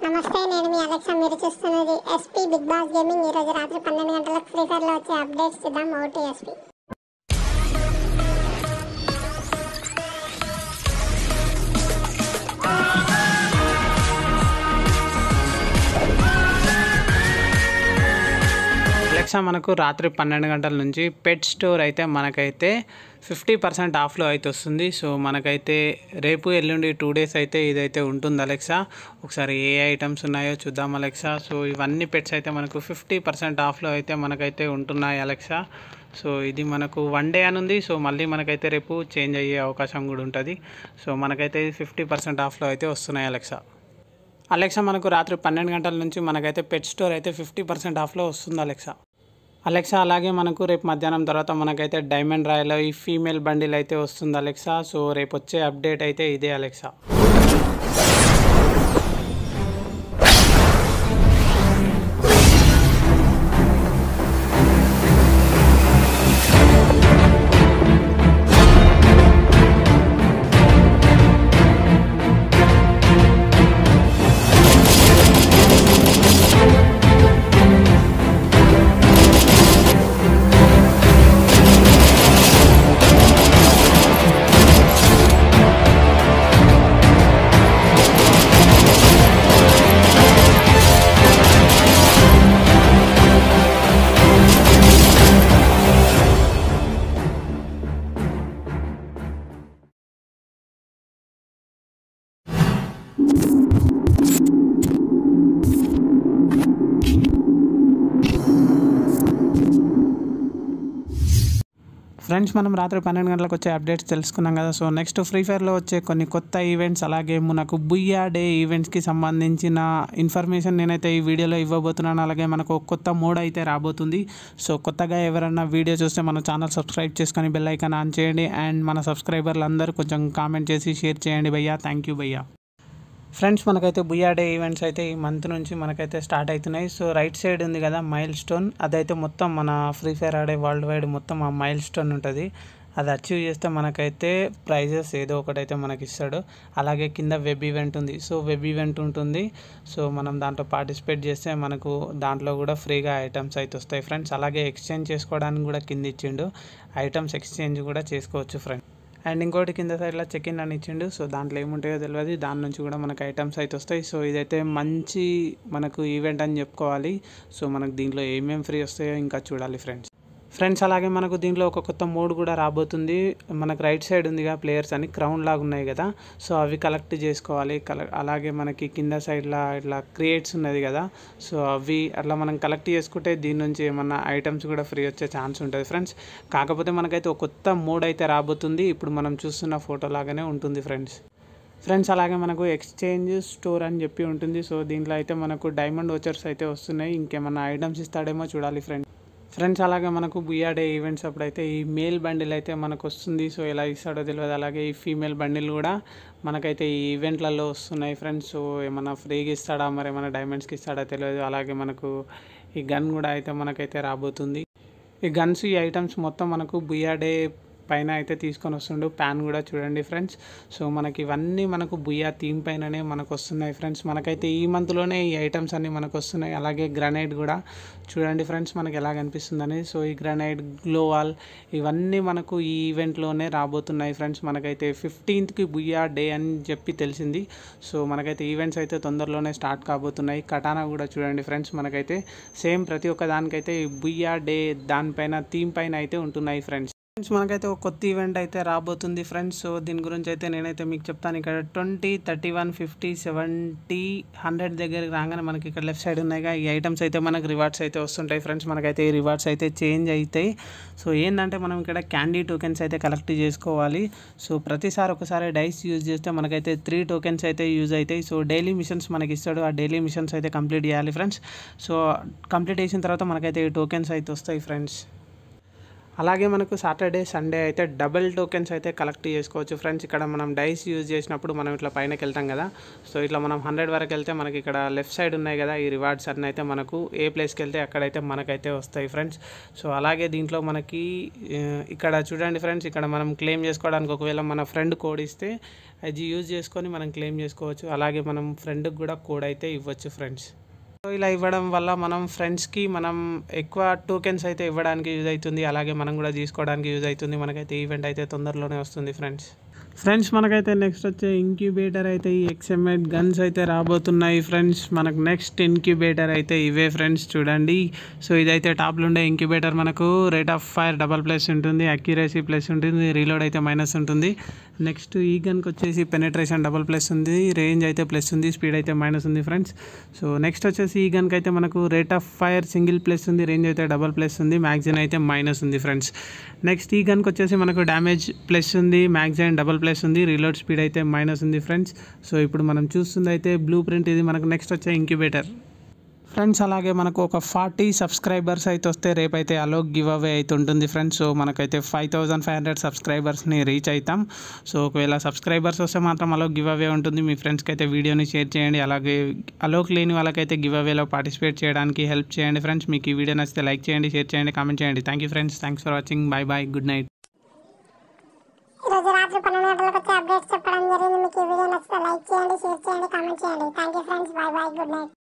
నమస్తే నేను మీ అలెక్సా మీరు చూస్తున్నది ఎస్పీ బిగ్ బాస్ గేమింగ్ ఈ రోజు రాత్రి పన్నెండు గంటలకు ఫ్రీ ఫైర్ లో వచ్చే అప్డేట్స్ చూద్దాం ఓటీ ఎస్పీ అలెక్సా మనకు రాత్రి పన్నెండు గంటల నుంచి పెట్ స్టోర్ అయితే మనకైతే ఫిఫ్టీ పర్సెంట్ ఆఫ్లో అయితే వస్తుంది సో మనకైతే రేపు ఎల్లుండి టూ డేస్ అయితే ఇదైతే ఉంటుంది అలెక్సా ఒకసారి ఏ ఐటమ్స్ ఉన్నాయో చూద్దాం అలెక్సా సో ఇవన్నీ పెట్స్ అయితే మనకు ఫిఫ్టీ పర్సెంట్ ఆఫ్లో అయితే మనకైతే ఉంటున్నాయి అలెక్సా సో ఇది మనకు వన్ డే అని ఉంది సో మళ్ళీ మనకైతే రేపు చేంజ్ అయ్యే అవకాశం కూడా ఉంటుంది సో మనకైతే ఫిఫ్టీ పర్సెంట్ ఆఫ్లో అయితే వస్తున్నాయి అలెక్సా అలెక్సా మనకు రాత్రి పన్నెండు గంటల నుంచి మనకైతే పెట్ స్టోర్ అయితే ఫిఫ్టీ పర్సెంట్ ఆఫ్లో వస్తుంది అలెక్సా అలెక్సా అలాగే మనకు రేపు మధ్యాహ్నం తర్వాత మనకైతే డైమండ్ రాయలో ఈ ఫీమేల్ బండిల్ అయితే వస్తుంది అలెక్సా సో రేపు వచ్చే అప్డేట్ అయితే ఇదే అలెక్సా ఫ్రెండ్స్ మనం రాత్రి పన్నెండు గంటలకు వచ్చే అప్డేట్స్ తెలుసుకున్నాం కదా సో నెక్స్ట్ ఫ్రీ ఫైర్లో వచ్చే కొన్ని కొత్త ఈవెంట్స్ అలాగే మనకు బుయ్యా డే ఈవెంట్స్కి సంబంధించిన ఇన్ఫర్మేషన్ నేనైతే ఈ వీడియోలో ఇవ్వబోతున్నాను అలాగే మనకు ఒక కొత్త మోడ్ అయితే రాబోతుంది సో కొత్తగా ఎవరైనా వీడియో చూస్తే మన ఛానల్ సబ్స్క్రైబ్ చేసుకొని బెల్ ఐకాన్ ఆన్ చేయండి అండ్ మన సబ్స్క్రైబర్లు అందరూ కొంచెం కామెంట్ చేసి షేర్ చేయండి భయ్యా థ్యాంక్ యూ భయ్యా ఫ్రెండ్స్ మనకైతే బుయ్యా డే ఈవెంట్స్ అయితే ఈ మంత్ నుంచి మనకైతే స్టార్ట్ అవుతున్నాయి సో రైట్ సైడ్ ఉంది కదా మైల్ స్టోన్ అదైతే మొత్తం మన ఫ్రీ ఫైర్ ఆడే వరల్డ్ వైడ్ మొత్తం ఆ మైల్ స్టోన్ ఉంటుంది అది అచీవ్ చేస్తే మనకైతే ప్రైజెస్ ఏదో ఒకటైతే మనకి ఇస్తాడు అలాగే కింద వెబ్ ఈవెంట్ ఉంది సో వెబ్ ఈవెంట్ ఉంటుంది సో మనం దాంట్లో పార్టిసిపేట్ చేస్తే మనకు దాంట్లో కూడా ఫ్రీగా ఐటమ్స్ అయితే వస్తాయి ఫ్రెండ్స్ అలాగే ఎక్స్చేంజ్ చేసుకోవడానికి కూడా కింద ఇచ్చిండు ఐటమ్స్ ఎక్స్చేంజ్ కూడా చేసుకోవచ్చు ఫ్రెండ్స్ అండ్ ఇంకోటి కింద సైడ్లో చెక్ ఇన్ అని ఇచ్చిండు సో దాంట్లో ఏముంటాయో తెలియదు దాని నుంచి కూడా మనకు ఐటమ్స్ అయితే వస్తాయి సో ఇదైతే మంచి మనకు ఈవెంట్ అని చెప్పుకోవాలి సో మనకు దీంట్లో ఏమేమి ఫ్రీ వస్తాయో ఇంకా చూడాలి ఫ్రెండ్స్ ఫ్రెండ్స్ అలాగే మనకు దీంట్లో ఒక కొత్త మోడ్ కూడా రాబోతుంది మనకు రైట్ సైడ్ ఉందిగా ప్లేయర్స్ అని క్రౌన్ లాగా ఉన్నాయి కదా సో అవి కలెక్ట్ చేసుకోవాలి కల అలాగే మనకి కింద సైడ్లో ఇట్లా క్రియేట్స్ ఉన్నది కదా సో అవి అట్లా మనం కలెక్ట్ చేసుకుంటే దీని నుంచి ఏమన్నా ఐటమ్స్ కూడా ఫ్రీ వచ్చే ఛాన్స్ ఉంటుంది ఫ్రెండ్స్ కాకపోతే మనకైతే ఒక కొత్త మోడ్ అయితే రాబోతుంది ఇప్పుడు మనం చూస్తున్న ఫోటో లాగానే ఉంటుంది ఫ్రెండ్స్ ఫ్రెండ్స్ అలాగే మనకు ఎక్స్చేంజ్ స్టోర్ అని చెప్పి ఉంటుంది సో దీంట్లో అయితే మనకు డైమండ్ వచ్చర్స్ అయితే వస్తున్నాయి ఇంకేమన్నా ఐటమ్స్ ఇస్తాడేమో చూడాలి ఫ్రెండ్స్ ఫ్రెండ్స్ అలాగే మనకు బుయా డే ఈవెంట్స్ అప్పుడైతే ఈ మేల్ బండిల్ అయితే మనకు వస్తుంది సో ఎలా ఇస్తాడో తెలియదు అలాగే ఈ ఫీమేల్ బండిల్ కూడా మనకైతే ఈ ఈవెంట్లలో వస్తున్నాయి ఫ్రెండ్స్ సో ఏమన్నా ఫ్రీగా ఇస్తాడా మరి ఏమైనా డైమండ్స్కి ఇస్తాడా తెలియదు అలాగే మనకు ఈ గన్ కూడా అయితే మనకైతే రాబోతుంది ఈ గన్స్ ఈ ఐటమ్స్ మొత్తం మనకు బుయా డే పైన అయితే తీసుకొని వస్తుండు ప్యాన్ కూడా చూడండి ఫ్రెండ్స్ సో మనకి ఇవన్నీ మనకు బుయ్యా థీమ్ పైననే మనకు వస్తున్నాయి ఫ్రెండ్స్ మనకైతే ఈ మంత్లోనే ఈ ఐటమ్స్ అన్నీ మనకు వస్తున్నాయి అలాగే గ్రనైడ్ కూడా చూడండి ఫ్రెండ్స్ మనకి ఎలా కనిపిస్తుందని సో ఈ గ్రనైడ్ గ్లోవాల్ ఇవన్నీ మనకు ఈ ఈవెంట్లోనే రాబోతున్నాయి ఫ్రెండ్స్ మనకైతే ఫిఫ్టీన్త్కి బుయ్యా డే అని చెప్పి తెలిసింది సో మనకైతే ఈవెంట్స్ అయితే తొందరలోనే స్టార్ట్ కాబోతున్నాయి కటానా కూడా చూడండి ఫ్రెండ్స్ మనకైతే సేమ్ ప్రతి ఒక్క దానికైతే ఈ బుయ్యా డే దానిపైన థీమ్ పైన అయితే ఉంటున్నాయి ఫ్రెండ్స్ ఫ్రెండ్స్ మనకైతే ఒక కొత్త ఈవెంట్ అయితే రాబోతుంది ఫ్రెండ్స్ సో దీని గురించి అయితే నేనైతే మీకు చెప్తాను ఇక్కడ twenty thirty one fifty seventy hundred దగ్గరికి రాగానే మనకి ఇక్కడ లెఫ్ట్ సైడ్ ఉన్నాయిగా ఈ ఐటమ్స్ అయితే మనకు రివార్డ్స్ అయితే వస్తుంటాయి ఫ్రెండ్స్ మనకైతే ఈ రివార్డ్స్ అయితే చేంజ్ అవుతాయి సో ఏంటంటే మనం ఇక్కడ క్యాండీ టోకెన్స్ అయితే కలెక్ట్ చేసుకోవాలి సో ప్రతిసారి ఒకసారి డైస్ యూజ్ చేస్తే మనకైతే త్రీ టోకెన్స్ అయితే యూజ్ అవుతాయి సో డైలీ మిషన్స్ మనకి ఇస్తాడు ఆ డైలీ మిషన్స్ అయితే కంప్లీట్ చేయాలి ఫ్రెండ్స్ సో కంప్లీట్ చేసిన తర్వాత మనకైతే ఈ టోకెన్స్ అయితే వస్తాయి ఫ్రెండ్స్ అలాగే మనకు సాటర్డే సండే అయితే డబుల్ టోకెన్స్ అయితే కలెక్ట్ చేసుకోవచ్చు ఫ్రెండ్స్ ఇక్కడ మనం డైస్ యూజ్ చేసినప్పుడు మనం ఇట్లా పైనకి వెళ్తాం కదా సో ఇట్లా మనం హండ్రెడ్ వరకు వెళ్తే మనకి ఇక్కడ లెఫ్ట్ సైడ్ ఉన్నాయి కదా ఈ రివార్డ్స్ అన్నీ అయితే మనకు ఏ ప్లేస్కి వెళ్తే అక్కడైతే మనకైతే వస్తాయి ఫ్రెండ్స్ సో అలాగే దీంట్లో మనకి ఆ, ఇక్కడ చూడండి ఫ్రెండ్స్ ఇక్కడ మనం క్లెయిమ్ చేసుకోవడానికి ఒకవేళ మన ఫ్రెండ్ కోడ్ ఇస్తే అది యూజ్ చేసుకొని మనం క్లెయిమ్ చేసుకోవచ్చు అలాగే మనం ఫ్రెండ్కి కూడా కోడ్ అయితే ఇవ్వచ్చు ఫ్రెండ్స్ సో ఇలా ఇవ్వడం వల్ల మనం ఫ్రెండ్స్కి మనం ఎక్కువ టోకెన్స్ అయితే ఇవ్వడానికి యూజ్ అవుతుంది అలాగే మనం కూడా తీసుకోవడానికి యూజ్ అవుతుంది మనకైతే ఈవెంట్ అయితే తొందరలోనే వస్తుంది ఫ్రెండ్స్ ఫ్రెండ్స్ మనకైతే నెక్స్ట్ వచ్చే ఇంక్యుబేటర్ అయితే ఈ ఎక్స్ఎంఎడ్ గన్స్ అయితే రాబోతున్నాయి ఫ్రెండ్స్ మనకు నెక్స్ట్ ఇంక్యుబేటర్ అయితే ఇవే ఫ్రెండ్స్ చూడండి సో ఇదైతే టాప్లో ఉండే ఇంక్యుబేటర్ మనకు rate of fire double plus ఉంటుంది అక్యురసీ ప్లస్ ఉంటుంది రీలోడ్ అయితే మైనస్ ఉంటుంది నెక్స్ట్ ఈ గన్కి వచ్చేసి పెనట్రేషన్ డబల్ ప్లస్ ఉంది రేంజ్ అయితే ప్లస్ ఉంది స్పీడ్ అయితే మైనస్ ఉంది ఫ్రెండ్స్ సో నెక్స్ట్ వచ్చేసి ఈ గన్కి అయితే మనకు rate of fire single plus ఉంది రేంజ్ అయితే డబల్ ప్లస్ ఉంది మ్యాగ్జిన్ అయితే మైనస్ ఉంది ఫ్రెండ్స్ నెక్స్ట్ ఈ గన్కి వచ్చేసి మనకు డ్యామేజ్ ప్లస్ ఉంది మ్యాగ్జిన్ డబల్ ప్లస్ ఉంది రీలోడ్ స్పీడ్ అయితే మైనస్ ఉంది ఫ్రెండ్స్ సో ఇప్పుడు మనం చూస్తుంది అయితే బ్లూ ప్రింట్ ఇది మనకు నెక్స్ట్ వచ్చే ఇంక్యుబేటర్ ఫ్రెండ్స్ అలాగే మనకు ఒక ఫార్టీ సబ్స్క్రైబర్స్ అయితే వస్తే రేపైతే అలో గివ్ అవే అయితే ఉంటుంది ఫ్రెండ్స్ సో మనకైతే ఫైవ్ థౌజండ్ ఫైవ్ హండ్రెడ్ సబ్స్క్రైబర్స్ని రీచ్ అవుతాం సో ఒకవేళ సబ్స్క్రైబర్స్ వస్తే మాత్రం అలో గివ్ అవే ఉంటుంది మీ ఫ్రెండ్స్కి అయితే వీడియోని షేర్ చేయండి అలాగే అలోక్ లేని వాళ్ళకైతే గివ్ అవేలో పార్టిసిపేట్ చేయడానికి హెల్ప్ చేయండి ఫ్రెండ్స్ మీకు ఈ వీడియో నచ్చితే లైక్ చేయండి షేర్ చేయండి కామెంట్ చేయండి thank you friends thanks for watching bye bye good night ఈరోజు రాత్రి పన్నెండు గంటలకు వచ్చే అప్డేట్స్ చెప్పడం జరిగింది మీకు ఈ వీడియో నచ్చితే లైక్ చేయండి షేర్ చేయండి కామెంట్ చేయండి thank you friends bye bye good night